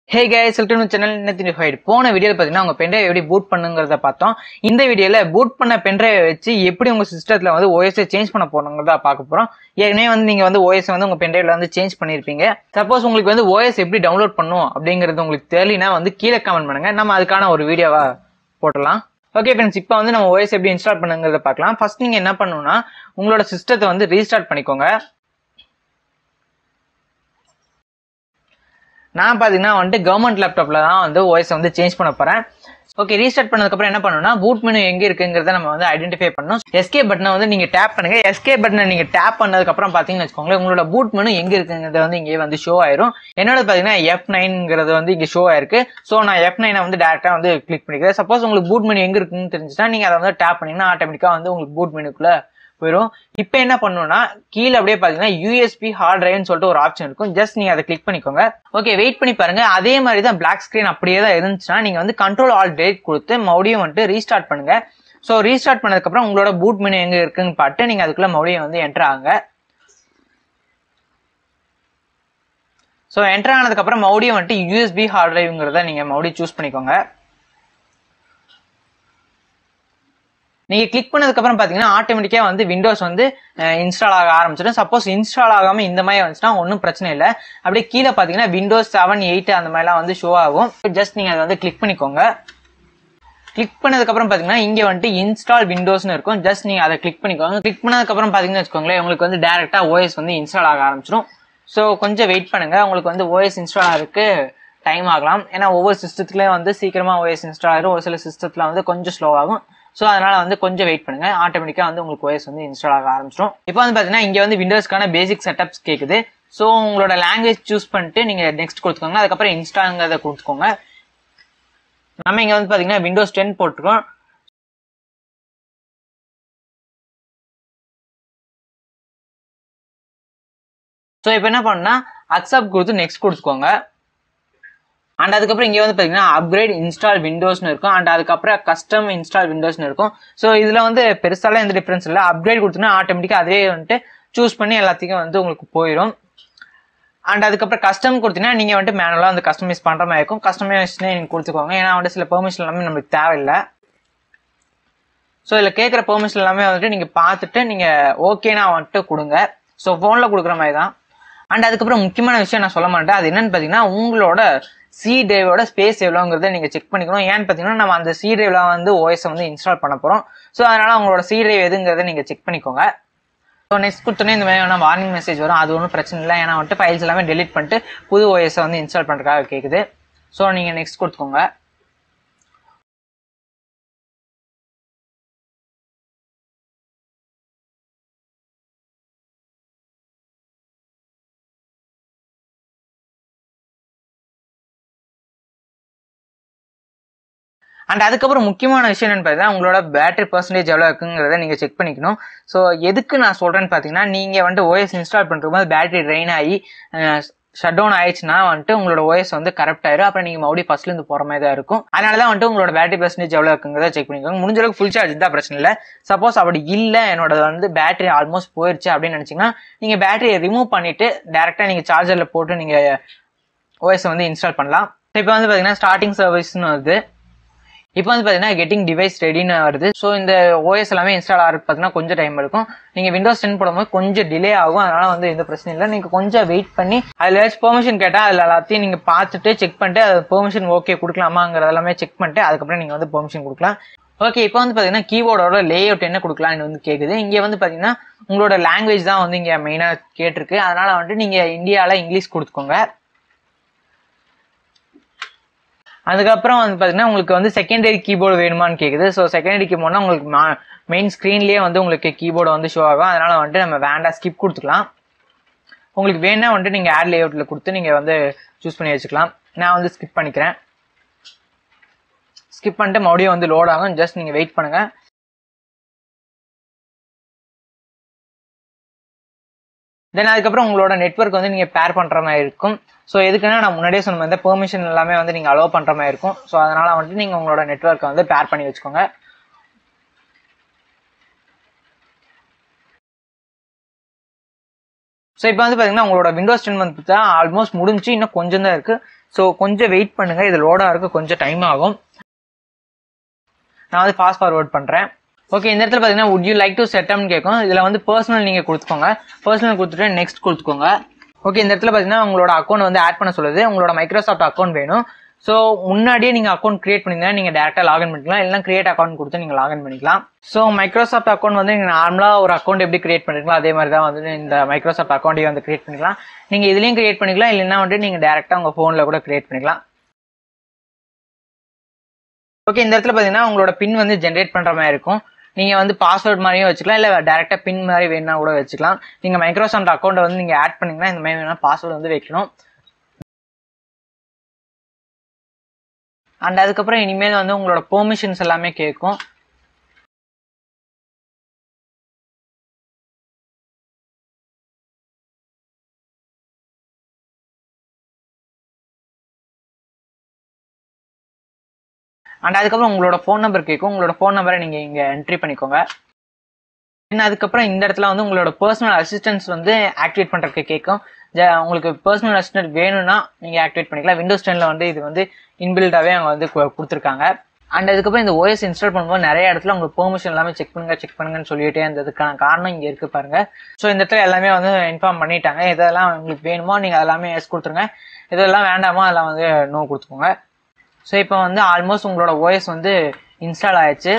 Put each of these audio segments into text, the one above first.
hey guys welcome to channel இன்னத்தின் ஃபைட் போன வீடியோவில் பார்த்தீங்கன்னா உங்கள் பென்ட்ரைவ் எப்படி பூட் பண்ணுங்கிறத பார்த்தோம் இந்த வீடியோவில் பூட் பண்ண பென்ட்ரைவ் வச்சு எப்படி உங்கள் சிஸ்டத்தில் வந்து ஓஎஸ்ஐ சேஞ்ச் பண்ண போகணுங்கிறத பார்க்க போகிறோம் ஏற்கனவே வந்து நீங்கள் வந்து ஓஎஸ் வந்து உங்கள் பென்ட்ரைவில் வந்து சேஞ்ச் பண்ணியிருப்பீங்க சப்போஸ் உங்களுக்கு வந்து ஓஎஸ் எப்படி டவுன்லோட் பண்ணும் அப்படிங்கிறது உங்களுக்கு தெரியலனா வந்து கீழே கமெண்ட் பண்ணுங்க நம்ம அதுக்கான ஒரு வீடியோவா போடலாம் ஓகே ஃப்ரெண்ட்ஸ் இப்போ வந்து நம்ம ஓஎஸ் எப்படி இன்ஸ்டால் பண்ணுங்கிறத பார்க்கலாம் ஃபர்ஸ்ட் நீங்கள் என்ன பண்ணணும்னா உங்களோட சிஸ்டத்தை வந்து ரீஸ்டார்ட் பண்ணிக்கோங்க நான் பார்த்தீங்கன்னா வந்துட்டு கவர்மெண்ட் லேப்டாப்ல தான் வந்து ஓஎஸ் வந்து சேஞ்ச் பண்ண போறேன் ஓகே ரீஸ்டார்ட் பண்ணதுக்கப்புறம் என்ன பண்ணணும்னா பூட் மெனு எங்க இருக்குங்கிறத நம்ம வந்து ஐடென்டிஃபை பண்ணணும் எஸ்கே பட்டனை வந்து நீங்க டேப் பண்ணுங்க எஸ்கே பட்டனை நீங்க டேப் பண்ணதுக்கப்புறம் பார்த்தீங்கன்னு வச்சுக்கோங்களேன் உங்களோட பூட் மெனு எங்க இருக்குங்கிறது வந்து இங்கே வந்து ஷோ ஆயிரும் என்னோட பார்த்தீங்கன்னா எஃப் நைன்ங்கிறது வந்து இங்கே ஷோ ஆயிருக்கு ஸோ நான் எஃப் நைனை வந்து டேரக்டா வந்து கிளிக் பண்ணிக்கிறேன் சப்போஸ் உங்களுக்கு பூட் மெனு எங்க இருக்குன்னு தெரிஞ்சுட்டா நீங்க அதை வந்து டேப் பண்ணீங்கன்னா ஆட்டோமேட்டிக்கா வந்து உங்களுக்கு பூட் மெனுக்குள்ள போயிடும் இப்போ என்ன பண்ணணும்னா கீழே அப்படியே பார்த்தீங்கன்னா யூஎஸ்பி ஹார்ட் டிரைவ்னு சொல்லிட்டு ஒரு ஆப்ஷன் இருக்கும் ஜஸ்ட் நீங்க அதை கிளிக் பண்ணிக்கோங்க ஓகே வெயிட் பண்ணி பாருங்க அதே மாதிரி தான் பிளாக் ஸ்கிரீன் அப்படியே தான் இருந்துச்சுன்னா நீங்க வந்து கண்ட்ரோல் ஆல் டேட் கொடுத்து மறுபடியும் வந்துட்டு ரீஸ்டார்ட் பண்ணுங்க ஸோ ரீஸ்டார்ட் பண்ணதுக்கப்புறம் உங்களோட பூட் மெனு எங்க இருக்குன்னு பார்த்து நீங்க அதுக்குள்ள மறுபடியும் வந்து என்டர் ஆகுங்க ஸோ என்டர் ஆனதுக்கப்புறம் மறுபடியும் வந்துட்டு யூஎஸ்பி ஹார்ட் டிரைவ்ங்கிறத நீங்க மறுபடியும் சூஸ் பண்ணிக்கோங்க நீங்க கிளிக் பண்ணதுக்கு அப்புறம் பாத்தீங்கன்னா ஆட்டோமேட்டிக்கா வந்து விண்டோஸ் வந்து இன்ஸ்டால் ஆக ஆரம்பிச்சிடும் சப்போஸ் இன்ஸ்டால் ஆகாம இந்த மாதிரி வந்துச்சுன்னா ஒன்றும் பிரச்சனை இல்லை அப்படியே கீழே பாத்தீங்கன்னா விண்டோஸ் செவன் எயிட் அந்த மாதிரிலாம் வந்து ஷோ ஆகும் ஜஸ்ட் நீங்க அதை வந்து கிளிக் பண்ணிக்கோங்க கிளிக் பண்ணதுக்கு அப்புறம் பாத்தீங்கன்னா இங்க வந்துட்டு இன்ஸ்டால் விண்டோஸ்னு இருக்கும் ஜஸ்ட் நீங்க அதை கிளிக் பண்ணிக்கோங்க கிளிக் பண்ணதுக்கு அப்புறம் பாத்தீங்கன்னு வச்சுக்கோங்களேன் உங்களுக்கு வந்து டேரக்டா ஓஎஸ் வந்து இன்ஸ்டால் ஆக ஆரம்பிச்சிடும் ஸோ கொஞ்சம் வெயிட் பண்ணுங்க உங்களுக்கு வந்து ஓஎஸ் இன்ஸ்டால் ஆகிறதுக்கு டைம் ஆகலாம் ஏன்னா ஒவ்வொரு சிஸ்டத்துலேயும் வந்து சீக்கிரமா ஓஎஸ் இன்ஸ்டால் ஆகிரும் ஒரு சில சிஸ்டத்துல வந்து கொஞ்சம் ஸ்லோ ஆகும் ஸோ அதனால வந்து கொஞ்சம் வெயிட் பண்ணுங்க ஆட்டோமேட்டிக்கா வந்து உங்களுக்கு ஓஎஸ் வந்து இன்ஸ்டால் ஆக ஆரம்பிச்சிடும் இப்போ வந்து பாத்தீங்கன்னா இங்க வந்து விண்டோஸ்க்கான பேசிக் செட்டப்ஸ் கேக்குது ஸோ உங்களோட லாங்குவேஜ் சூஸ் பண்ணிட்டு நீங்க நெக்ஸ்ட் கொடுத்துக்கோங்க அதுக்கப்புறம் இன்ஸ்டாங்கிறத கொடுத்துக்கோங்க நம்ம இங்க வந்து பாத்தீங்கன்னா விண்டோஸ் டென் போட்டிருக்கோம் ஸோ இப்போ என்ன பண்ணா அக்செப்ட் கொடுத்து நெக்ஸ்ட் கொடுத்துக்கோங்க அண்ட் அதுக்கப்புறம் இங்கே வந்து பார்த்தீங்கன்னா அப்கிரேட் இன்ஸ்டால் விண்டோஸ்னு இருக்கும் அண்ட் அதுக்கப்புறம் கஸ்டம் இன்ஸ்டால் விண்டோஸ்னு இருக்கும் ஸோ இதில் வந்து பெருசாலாம் எந்த டிஃப்ரென்ஸ் இல்லை அப்கிரேட் கொடுத்தோன்னா ஆட்டோமேட்டிக்காக அதே வந்துட்டு சூஸ் பண்ணி எல்லாத்தையும் வந்து உங்களுக்கு போயிடும் அண்ட் அதுக்கப்புறம் கஸ்டம் கொடுத்தீங்கன்னா நீங்கள் வந்துட்டு மேனுவலாக வந்து கஸ்டமைஸ் பண்ணுற மாதிரி இருக்கும் கஸ்டமைஸ்னே நீங்கள் கொடுத்துக்கோங்க ஏன்னா வந்துட்டு சில பெர்மிஷன் எல்லாமே நம்மளுக்கு தேவையில்லை ஸோ இதில் கேட்குற பெர்மிஷன் எல்லாமே வந்துட்டு நீங்கள் பார்த்துட்டு நீங்கள் ஓகேனா வந்துட்டு கொடுங்க ஸோ ஃபோனில் கொடுக்குற மாதிரி தான் அண்ட் அதுக்கப்புறம் முக்கியமான விஷயம் நான் சொல்ல மாட்டேன் அது என்னன்னு பார்த்தீங்கன்னா உங்களோட சி டிரைவோட ஸ்பேஸ் எவ்வளோங்கிறத நீங்கள் செக் பண்ணிக்கணும் ஏன்னு பார்த்தீங்கன்னா நம்ம அந்த சி டிரைவ்ல வந்து ஓஎஸ் வந்து இன்ஸ்டால் பண்ண போகிறோம் ஸோ அதனால உங்களோட சி டிரைவ் எதுங்கிறத நீங்கள் செக் பண்ணிக்கோங்க ஸோ நெக்ஸ்ட் கொடுத்தோன்னே இந்த மாதிரி வேணா வார்னிங் மெசேஜ் வரும் அது ஒன்றும் பிரச்சனை இல்லை ஏன்னா வந்துட்டு ஃபைல்ஸ் எல்லாமே டெலிட் பண்ணிட்டு புது ஓஎஸை வந்து இன்ஸ்டால் பண்ணுறதுக்காக கேட்குது ஸோ நீங்கள் நெக்ஸ்ட் கொடுத்துக்கோங்க அண்ட் அதுக்கப்புறம் முக்கியமான விஷயம் என்னன்னு பார்த்தீங்கன்னா உங்களோட பேட்டரி பர்சன்டேஜ் எவ்வளோ இருக்குங்கிறத நீங்கள் செக் பண்ணிக்கணும் ஸோ எதுக்கு நான் சொல்கிறேன்னு பார்த்தீங்கன்னா நீங்கள் வந்துட்டு ஓஎஸ் இன்ஸ்டால் பண்ணுறதுக்கு பேட்டரி ட்ரெயின் ஆகி ஷட் டவுன் ஆயிடுச்சுன்னா வந்துட்டு உங்களோட ஓஎஸ் வந்து கரெக்ட் ஆயிரும் அப்புறம் நீங்கள் மறுபடியும் ஃபர்ஸ்ட்லேருந்து போகிற மாதிரி தான் இருக்கும் அதனால தான் வந்துட்டு உங்களோட பேட்டரி பர்சன்டேஜ் எவ்வளோ இருக்குங்கிறத செக் பண்ணிக்கோங்க முடிஞ்ச அளவுக்கு ஃபுல் சார்ஜ் தான் பிரச்சனை இல்லை சப்போஸ் அப்படி இல்லை என்னோட வந்து பேட்டரி ஆல்மோஸ்ட் போயிடுச்சு அப்படின்னு நினச்சிங்கன்னா நீங்கள் பேட்டரியை ரிமூவ் பண்ணிவிட்டு டேரெக்டாக நீங்கள் சார்ஜரில் போட்டு நீங்கள் ஓஎஸ் வந்து இன்ஸ்டால் பண்ணலாம் இப்போ வந்து பார்த்தீங்கன்னா ஸ்டார்டிங் சர்வீஸ்னு வருது இப்போ வந்து பார்த்தீங்கன்னா கெட்டிங் டிவைஸ் ரெடின்னு வருது ஸோ இந்த ஓஎஸ் எல்லாமே இன்ஸ்டால் ஆகிறது பார்த்தீங்கன்னா கொஞ்சம் டைம் எடுக்கும் நீங்கள் விண்டோஸ் டென் போடும்போது கொஞ்சம் டிலே ஆகும் அதனால வந்து எந்த பிரச்சனையும் இல்லை நீங்கள் கொஞ்சம் வெயிட் பண்ணி அதில் ஏதாச்சும் பெர்மிஷன் கேட்டால் அதில் எல்லாத்தையும் நீங்கள் பார்த்துட்டு செக் பண்ணிட்டு அது பெர்மிஷன் ஓகே கொடுக்கலாமாங்கிறது எல்லாமே செக் பண்ணிட்டு அதுக்கப்புறம் நீங்கள் வந்து பெர்மிஷன் கொடுக்கலாம் ஓகே இப்போ வந்து பார்த்தீங்கன்னா கீபோர்டோட லே அவுட் என்ன கொடுக்கலாம்னு வந்து கேட்குது இங்கே வந்து பார்த்தீங்கன்னா உங்களோட லாங்குவேஜ் தான் வந்து இங்கே மெயினாக கேட்டிருக்கு அதனால வந்துட்டு நீங்கள் இந்தியாவில் இங்கிலீஷ் கொடுத்துக்கோங்க அதுக்கப்புறம் வந்து பார்த்தீங்கன்னா உங்களுக்கு வந்து செகண்டரி கீபோர்டு வேணுமான்னு கேட்குது ஸோ செகண்டரி கீபோர்ட்னா உங்களுக்கு மெயின் ஸ்க்ரீன்லேயே வந்து உங்களுக்கு கீபோர்டு வந்து ஷோ ஆகும் அதனால வந்துட்டு நம்ம வேண்டாம் ஸ்கிப் கொடுத்துக்கலாம் உங்களுக்கு வேணா வந்துட்டு நீங்கள் ஆட் லேஅவுட்டில் கொடுத்து நீங்கள் வந்து சூஸ் பண்ணி வச்சுக்கலாம் நான் வந்து ஸ்கிப் பண்ணிக்கிறேன் ஸ்கிப் பண்ணிட்டு மறுபடியும் வந்து லோட் ஆகும் ஜஸ்ட் நீங்கள் வெயிட் பண்ணுங்கள் தென் அதுக்கப்புறம் உங்களோட நெட்ஒர்க் வந்து நீங்கள் பேர் பண்ணுற மாதிரி இருக்கும் ஸோ எதுக்குன்னா நான் முன்னாடியே சொன்ன மாதிரி பெர்மிஷன் எல்லாமே வந்து நீங்கள் அலோவ் பண்ணுற மாதிரி இருக்கும் ஸோ அதனால் வந்துட்டு நீங்கள் உங்களோட நெட்ஒர்க்கை வந்து பேர் பண்ணி வச்சுக்கோங்க ஸோ இப்போ வந்து பார்த்தீங்கன்னா உங்களோட விண்டோஸ் டென் வந்து ஆல்மோஸ்ட் முடிஞ்சு இன்னும் கொஞ்சம் தான் இருக்குது ஸோ கொஞ்சம் வெயிட் பண்ணுங்க இது லோடாக இருக்க கொஞ்சம் டைம் ஆகும் நான் வந்து ஃபாஸ்ட் ஃபார்வர்ட் பண்ணுறேன் ஓகே இந்த இடத்துல பார்த்தீங்கன்னா would you லைக் டு செட்டப்னு கேட்கும் இதில் வந்து பர்சனல் நீங்கள் கொடுத்துக்கோங்க பர்சனல் கொடுத்துட்டு நெக்ஸ்ட் கொடுத்துக்கோங்க ஓகே இந்த இடத்துல பார்த்தீங்கன்னா உங்களோட அக்கௌண்ட் வந்து ஆட் பண்ண சொல்லுது உங்களோட மைக்ரோசாஃப்ட் அக்கௌண்ட் வேணும் ஸோ முன்னாடியே நீங்கள் அக்கௌண்ட் கிரியேட் பண்ணியிருந்தா நீங்கள் டேரெக்டாக லாகின் பண்ணிக்கலாம் இல்லைனா கிரியேட் அக்கௌண்ட் கொடுத்து நீங்கள் லாகின் பண்ணிக்கலாம் ஸோ மைக்ரோசாஃப்ட் அக்கௌண்ட் வந்து நீங்கள் நார்மலாக ஒரு அக்கௌண்ட் எப்படி கிரியேட் பண்ணிருக்கலாம் அதே மாதிரி தான் வந்து இந்த மைக்ரோசாஃப்ட் அக்கௌண்ட்டையும் வந்து கிரியேட் பண்ணிக்கலாம் நீங்கள் இதுலேயும் கிரியேட் பண்ணிக்கலாம் இல்லைன்னா வந்து நீங்கள் டேரெக்டாக உங்கள் ஃபோனில் கூட கிரியேட் பண்ணிக்கலாம் ஓகே இந்த இடத்துல பார்த்தீங்கன்னா உங்களோட பின் வந்து ஜென்ரேட் பண்ணுற மாதிரி இருக்கும் நீங்கள் வந்து பாஸ்வேர்ட் மாதிரியும் வச்சுக்கலாம் இல்லை டேரெக்டாக பின் மாதிரி வேணா கூட வச்சுக்கலாம் நீங்கள் மைக்ரோசாஃப்ட் அக்கௌண்ட்டை வந்து நீங்கள் ஆட் பண்ணீங்கன்னா இந்த மாதிரி வேணா பாஸ்வேர்டு வந்து வைக்கணும் அண்ட் அதுக்கப்புறம் இனிமேல் வந்து உங்களோட பெர்மிஷன்ஸ் எல்லாமே கேட்கும் அண்ட் அதுக்கப்புறம் உங்களோட ஃபோன் நம்பர் கேட்கும் உங்களோட ஃபோன் நம்பரை நீங்கள் இங்கே என்ட்ரி பண்ணிக்கோங்க என்ன அதுக்கப்புறம் இந்த இடத்துல வந்து உங்களோட பர்சனல் அசிஸ்டன்ஸ் வந்து ஆக்டிவேட் பண்ணுறதுக்கு கேட்கும் ஜ- உங்களுக்கு பர்சனல் அசிஸ்டன்ட் வேணும்னா நீங்கள் ஆக்டிவேட் பண்ணிக்கலாம் விண்டோஸ் டென்னில் வந்து இது வந்து இன்பில்டாகவே அவங்க வந்து கு- கொடுத்துருக்காங்க அண்ட் அதுக்கப்புறம் இந்த ஓஎஸ் இன்ஸ்டால் பண்ணும்போது நிறைய இடத்துல உங்களுக்கு பெர்மிஷன் எல்லாமே செக் பண்ணுங்க செக் பண்ணுங்கன்னு சொல்லிட்டே இருந்ததுக்கான காரணம் இங்கே இருக்கு பாருங்க ஸோ இந்த இடத்துல எல்லாமே வந்து இன்ஃபார்ம் பண்ணிட்டாங்க இதெல்லாம் உங்களுக்கு வேணுமோ நீங்கள் எல்லாமே எஸ் கொடுத்துருங்க இதெல்லாம் வேண்டாமோ அதெல்லாம் வந்து நோ கொடுத்துக்கோங்க ஸோ இப்போ வந்து ஆல்மோஸ்ட் உங்களோட ஓஎஸ் வந்து இன்ஸ்டால் ஆயிடுச்சு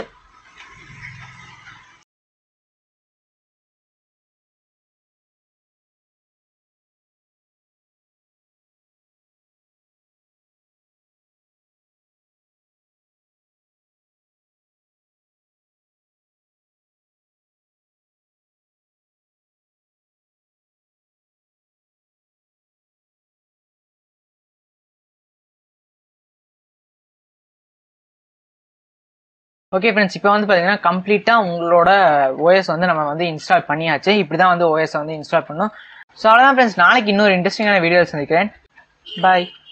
ஓகே ஃப்ரெண்ட்ஸ் இப்போ வந்து பார்த்தீங்கன்னா கம்ப்ளீட்டாக உங்களோட ஓஎஸ் வந்து நம்ம வந்து இன்ஸ்டால் பண்ணியாச்சு இப்படி தான் வந்து ஓஎஸ் வந்து இன்ஸ்டால் பண்ணணும் ஸோ அவ்வளோதான் ஃப்ரெண்ட்ஸ் நாளைக்கு இன்னொரு இன்ட்ரெஸ்டிங்கான வீடியோ சந்திக்கிறேன் பாய்